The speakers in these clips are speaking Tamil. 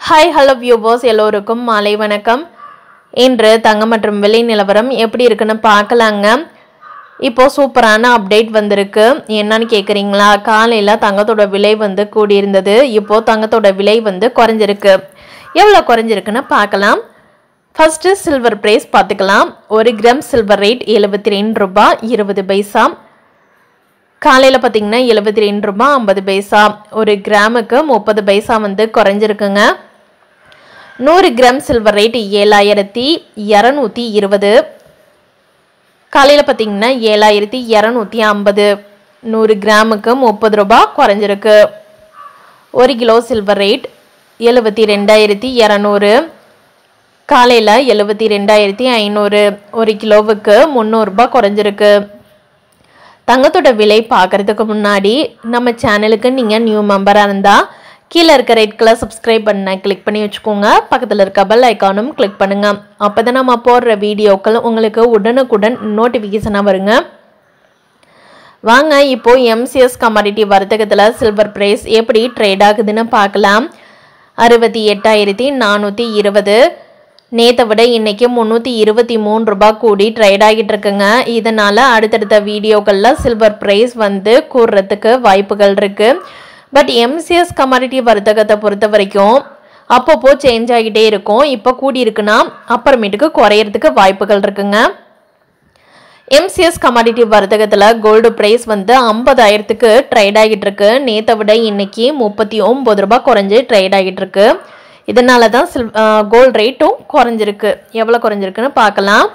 ஹாய் ஹலோ வியூபோஸ் எல்லோருக்கும் மாலை வணக்கம் இன்று தங்கம் மற்றும் விலை நிலவரம் எப்படி இருக்குன்னு பார்க்கலாங்க இப்போ சூப்பரான அப்டேட் வந்திருக்கு என்னன்னு கேட்குறீங்களா காலையில் தங்கத்தோட விலை வந்து கூடியிருந்தது இப்போ தங்கத்தோட விலை வந்து குறைஞ்சிருக்கு எவ்வளோ குறைஞ்சிருக்குன்னு பார்க்கலாம் ஃபர்ஸ்ட் சில்வர் பிரைஸ் பார்த்துக்கலாம் ஒரு கிராம் சில்வர் ரேட் எழுபத்தி ரெண்டு ரூபாய் இருபது பைசா காலையில் பார்த்தீங்கன்னா எழுபத்தி ரெண்டு ரூபாய் ஐம்பது பைசா ஒரு கிராமுக்கு முப்பது பைசா வந்து குறைஞ்சிருக்குங்க நூறு கிராம் சில்வர் ரேட் ஏழாயிரத்தி இரநூத்தி இருபது காலையில் பார்த்தீங்கன்னா ஏழாயிரத்தி இரநூத்தி ஐம்பது நூறு கிராமுக்கு முப்பது ரூபாய் குறைஞ்சிருக்கு ஒரு கிலோ சில்வர் ரேட் எழுபத்தி ரெண்டாயிரத்தி இரநூறு காலையில் எழுபத்தி ரெண்டாயிரத்தி ஐநூறு ஒரு கிலோவுக்கு முந்நூறுரூபா குறைஞ்சிருக்கு தங்கத்தோட விலை பார்க்குறதுக்கு முன்னாடி நம்ம சேனலுக்கு நீங்கள் நியூ மெம்பராக இருந்தால் கீழே இருக்க ரெட் கலர் சப்ஸ்கிரைப் பண்ண கிளிக் பண்ணி வச்சுக்கோங்க பக்கத்தில் இருக்க பெல் ஐக்கானும் கிளிக் பண்ணுங்கள் அப்போ தான் நம்ம போடுற வீடியோக்கள் உங்களுக்கு உடனுக்குடன் நோட்டிஃபிகேஷனாக வருங்க வாங்க இப்போ எம்சிஎஸ் கமாடிட்டி வர்த்தகத்தில் சில்வர் பிரைஸ் எப்படி ட்ரேட் ஆகுதுன்னு பார்க்கலாம் அறுபத்தி எட்டாயிரத்தி நானூற்றி இருபது நேற்றை விட இன்னைக்கு முந்நூற்றி இருபத்தி மூணு ரூபாய் கூடி ட்ரேட் ஆகிட்டு இருக்குங்க இதனால் அடுத்தடுத்த வீடியோக்களில் சில்வர் ப்ரைஸ் வந்து கூடுறதுக்கு வாய்ப்புகள் இருக்குது பட் எம்சிஎஸ் கமாடிட்டி வர்த்தகத்தை பொறுத்த வரைக்கும் அப்பப்போ சேஞ்ச் ஆகிட்டே இருக்கும் இப்போ கூடி இருக்குன்னா அப்புறமேட்டுக்கு குறையறதுக்கு வாய்ப்புகள் இருக்குங்க எம்சிஎஸ் கமாடிட்டி வர்த்தகத்தில் கோல்டு ப்ரைஸ் வந்து ஐம்பதாயிரத்துக்கு ட்ரேட் ஆகிட்டு இருக்கு நேற்றை விட இன்னைக்கு முப்பத்தி ஒம்பது ரூபாய் குறைஞ்சு ட்ரேட் ஆகிட்டு இருக்கு இதனால தான் சில் கோல்டு ரேட்டும் குறைஞ்சிருக்கு எவ்வளோ குறைஞ்சிருக்குன்னு பார்க்கலாம்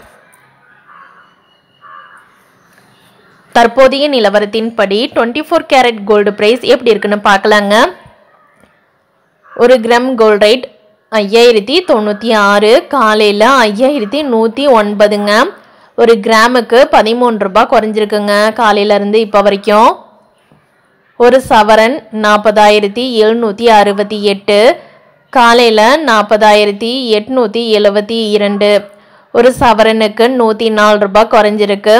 தற்போதைய நிலவரத்தின்படி twenty four carat gold price எப்படி இருக்குன்னு பார்க்கலாங்க ஒரு கிராம் கோல்டு ரேட் ஐயாயிரத்தி தொண்ணூற்றி ஆறு காலையில் ஐயாயிரத்தி நூற்றி ஒன்பதுங்க ஒரு கிராமுக்கு பதிமூணு ரூபாய் குறைஞ்சிருக்குங்க காலையிலேருந்து இப்போ வரைக்கும் ஒரு சவரன் நாற்பதாயிரத்தி எழுநூற்றி அறுபத்தி எட்டு காலையில் நாற்பதாயிரத்தி எட்நூற்றி எழுபத்தி இரண்டு ஒரு சவரனுக்கு நூற்றி நாலு ரூபாய் குறைஞ்சிருக்கு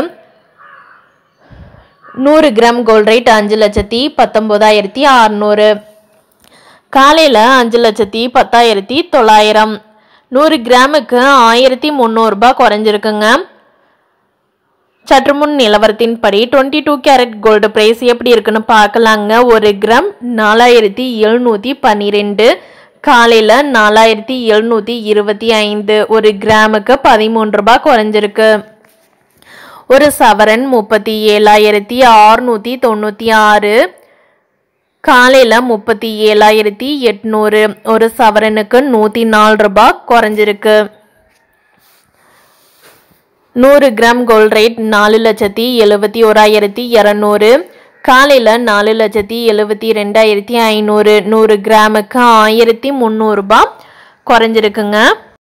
நூறு கிராம் கோல்ட் ரேட் அஞ்சு லட்சத்தி பத்தொம்போதாயிரத்தி அறநூறு காலையில் அஞ்சு லட்சத்தி பத்தாயிரத்தி தொள்ளாயிரம் நூறு கிராமுக்கு ஆயிரத்தி முந்நூறுரூபா குறைஞ்சிருக்குங்க சற்று முன் நிலவரத்தின்படி twenty two carat gold price எப்படி இருக்குன்னு பார்க்கலாங்க ஒரு கிராம் நாலாயிரத்தி எழுநூற்றி பன்னிரெண்டு காலையில் நாலாயிரத்தி எழுநூற்றி இருபத்தி ஐந்து ஒரு கிராமுக்கு பதிமூன்று ரூபாய் குறைஞ்சிருக்கு ஒரு சவரன் முப்பத்தி ஏழாயிரத்தி அறுநூற்றி தொண்ணூற்றி ஆறு காலையில் முப்பத்தி ஏழாயிரத்தி எட்நூறு ஒரு சவரனுக்கு நூற்றி நாலு ரூபாய் குறைஞ்சிருக்கு நூறு கிராம் கோல்ட் ரேட் நாலு லட்சத்தி எழுபத்தி ஓராயிரத்தி இரநூறு காலையில் நாலு லட்சத்தி எழுபத்தி ரெண்டாயிரத்தி ஐநூறு நூறு கிராமுக்கு ஆயிரத்தி முந்நூறுரூபா குறைஞ்சிருக்குங்க